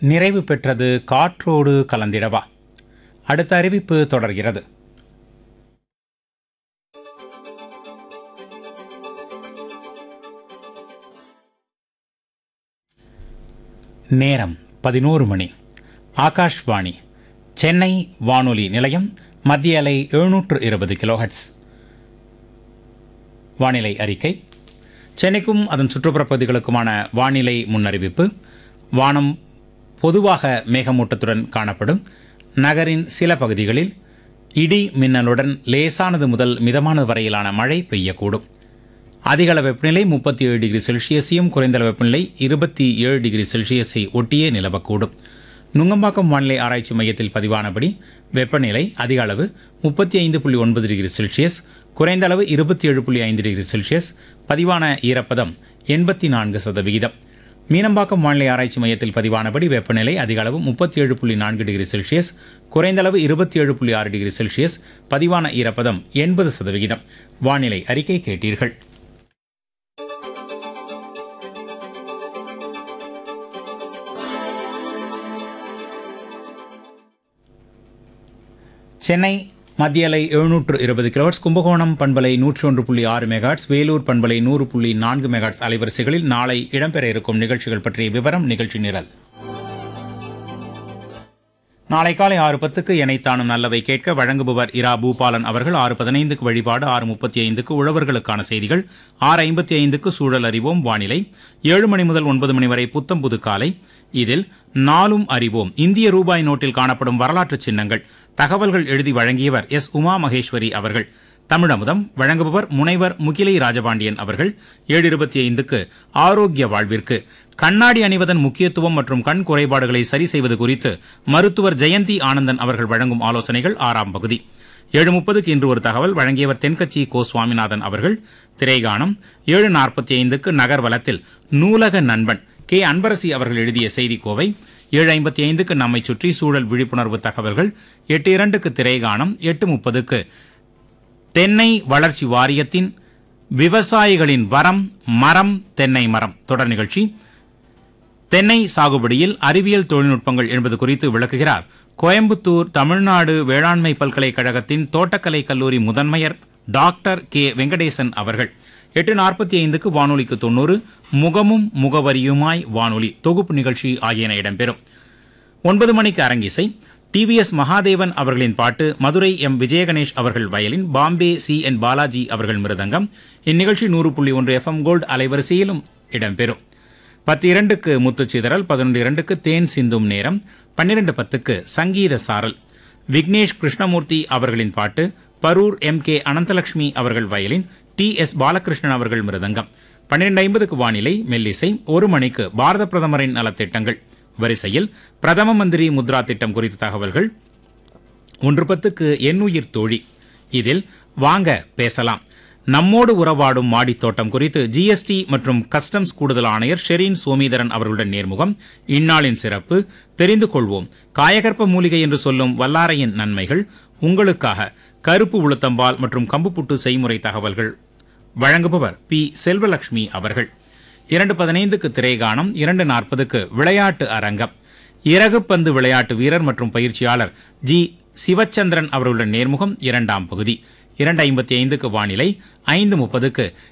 நிறைவு பெற்றது காற்றோடு கலந்திடவா அடுத்த அறிவிப்பு தொடர்கிறது நேரம் பதினோரு மணி ஆகாஷ்வாணி சென்னை வானொலி நிலையம் மத்திய அலை எழுநூற்று இருபது கிலோஹெட்ஸ் வானிலை அறிக்கை சென்னைக்கும் அதன் சுற்றுப்புற பகுதிகளுக்குமான வானிலை முன்னறிவிப்பு வானம் பொதுவாக மேகமூட்டத்துடன் காணப்படும் நகரின் சில பகுதிகளில் இடி மின்னலுடன் லேசானது முதல் மிதமானது வரையிலான மழை பெய்யக்கூடும் அதிகள வெப்பநிலை முப்பத்தி ஏழு டிகிரி செல்சியஸையும் குறைந்தளவு வெப்பநிலை இருபத்தி ஏழு டிகிரி செல்சியஸை ஒட்டியே நிலவக்கூடும் நுங்கம்பாக்கம் வானிலை ஆராய்ச்சி மையத்தில் பதிவானபடி வெப்பநிலை அதிக அளவு முப்பத்தி ஐந்து புள்ளி ஒன்பது டிகிரி செல்சியஸ் குறைந்த அளவு இருபத்தி ஏழு புள்ளி ஐந்து டிகிரி செல்சியஸ் பதிவான ஈரப்பதம் எண்பத்தி நான்கு சதவிகிதம் மீனம்பாக்கம் வானிலை ஆராய்ச்சி மையத்தில் பதிவானபடி வெப்பநிலை அதிக அளவு முப்பத்தி ஏழு புள்ளி நான்கு டிகிரி செல்சியஸ் குறைந்த அளவு இருபத்தி ஏழு புள்ளி ஆறு டிகிரி செல்சியஸ் பதிவான ஈரப்பதம் எண்பது சதவிகிதம் வானிலை அறிக்கை கேட்டீர்கள் சென்னை மத்திய அலை எழுநூற்று இருபது கிலோஹெட்ஸ் கும்பகோணம் பண்பலை நூற்றி ஒன்று புள்ளி ஆறு மெகாட்ஸ் வேலூர் பண்பலை நூறு புள்ளி நான்கு மெகாட்ஸ் அலைவரிசைகளில் நாளை இடம்பெற இருக்கும் நிகழ்ச்சிகள் பற்றிய விவரம் நிகழ்ச்சி நிரல் நாளை காலை ஆறு பத்துக்கு எனைத்தானும் நல்லவை கேட்க வழங்குபவர் இரா பூபாலன் அவர்கள் ஆறு பதினைந்துக்கு வழிபாடு ஆறு முப்பத்தி ஐந்துக்கு உழவர்களுக்கான செய்திகள் ஆறு ஐம்பத்தி ஐந்துக்கு சூழல் அறிவோம் வானிலை ஏழு மணி முதல் ஒன்பது மணி வரை புத்தம் புது காலை இதில் நாளும் அறிவோம் இந்திய ரூபாய் நோட்டில் காணப்படும் வரலாற்று சின்னங்கள் தகவல்கள் எழுதி வழங்கியவர் எஸ் உமா மகேஸ்வரி அவர்கள் தமிழமுதம் வழங்குபவர் முனைவர் முகிலை ராஜபாண்டியன் அவர்கள் ஏழு இருபத்தி ஐந்துக்கு ஆரோக்கிய வாழ்விற்கு கண்ணாடி அணிவதன் முக்கியத்துவம் மற்றும் கண் குறைபாடுகளை சரி செய்வது குறித்து மருத்துவர் ஜெயந்தி ஆனந்தன் அவர்கள் வழங்கும் ஆலோசனைகள் ஆறாம் பகுதி ஏழு முப்பதுக்கு இன்று ஒரு தகவல் வழங்கியவர் தென்கட்சி கோ சுவாமிநாதன் அவர்கள் திரைகானம் ஏழு நாற்பத்தி ஐந்துக்கு நகர் வலத்தில் நூலக நண்பன் கே அன்பரசி அவர்கள் எழுதிய செய்தி கோவை ஏழு ஐம்பத்தி ஐந்துக்கு நம்மை சுற்றி சூழல் விழிப்புணர்வு தகவல்கள் எட்டு இரண்டுக்கு திரைகானம் எட்டு முப்பதுக்கு தென்னை வளர்ச்சி வாரியத்தின் விவசாயிகளின் வரம் மரம் தென்னை மரம் தொடர் நிகழ்ச்சி தென்னை சாகுபடியில் அறிவியல் தொழில்நுட்பங்கள் என்பது குறித்து விளக்குகிறார் கோயம்புத்தூர் தமிழ்நாடு வேளாண்மை பல்கலைக்கழகத்தின் தோட்டக்கலை கல்லூரி முதன்மையர் டாக்டர் கே வெங்கடேசன் அவர்கள் எட்டு நாற்பத்தி ஐந்துக்கு வானொலிக்கு தொண்ணூறு முகமும் முகவரியுமாய் வானொலி தொகுப்பு நிகழ்ச்சி ஆகியன இடம்பெறும் ஒன்பது மணிக்கு அரங்கிசை டிவிஎஸ் மகாதேவன் அவர்களின் பாட்டு மதுரை எம் விஜயகணேஷ் அவர்கள் violin Bombay C N Balaji அவர்கள் மிருதங்கம் இந்நிகழ்ச்சி நூறு புள்ளி ஒன்று எஃப்எம் கோல்டு அலைவரிசையிலும் இடம்பெறும் பத்து இரண்டுக்கு முத்துச்சிதறல் பதினொன்று இரண்டுக்கு தேன் சிந்தும் நேரம் பன்னிரண்டு பத்துக்கு சங்கீத சாரல் விக்னேஷ் கிருஷ்ணமூர்த்தி அவர்களின் பாட்டு பரூர் எம் கே அனந்தலட்சுமி அவர்கள் வயலின் டி எஸ் பாலகிருஷ்ணன் அவர்கள் மிருதங்கம் பன்னிரண்டு ஐம்பதுக்கு வானிலை மெல்லிசை ஒரு மணிக்கு பாரத பிரதமரின் நலத்திட்டங்கள் வரிசையில் பிரதம மந்திரி முத்ரா திட்டம் குறித்த தகவல்கள் ஒன்று பத்துக்கு எண்ணுயிர் தோழி இதில் வாங்க பேசலாம் நம்மோடு உறவாடும் மாடித் தோட்டம் குறித்து ஜிஎஸ்டி மற்றும் கஸ்டம்ஸ் கூடுதல் ஆணையர் ஷெரீன் சோமீதரன் அவர்களுடன் நேர்முகம் இந்நாளின் சிறப்பு தெரிந்து கொள்வோம் காயகற்ப மூலிகை என்று சொல்லும் வல்லாரையின் நன்மைகள் உங்களுக்காக கருப்பு உளுத்தம்பால் மற்றும் கம்புப்புட்டு செய்முறை தகவல்கள் வழங்குபவர் பி செல்வலட்சுமி அவர்கள் இரண்டு பதினைந்துக்கு திரைகானம் இரண்டு நாற்பதுக்கு விளையாட்டு அரங்கம் இறகுப்பந்து விளையாட்டு வீரர் மற்றும் பயிற்சியாளர் ஜி சிவச்சந்திரன் அவர்களுடன் நேர்முகம் இரண்டாம் பகுதி இரண்டு ஐம்பத்தி ஐந்துக்கு வானிலை ஐந்து முப்பதுக்கு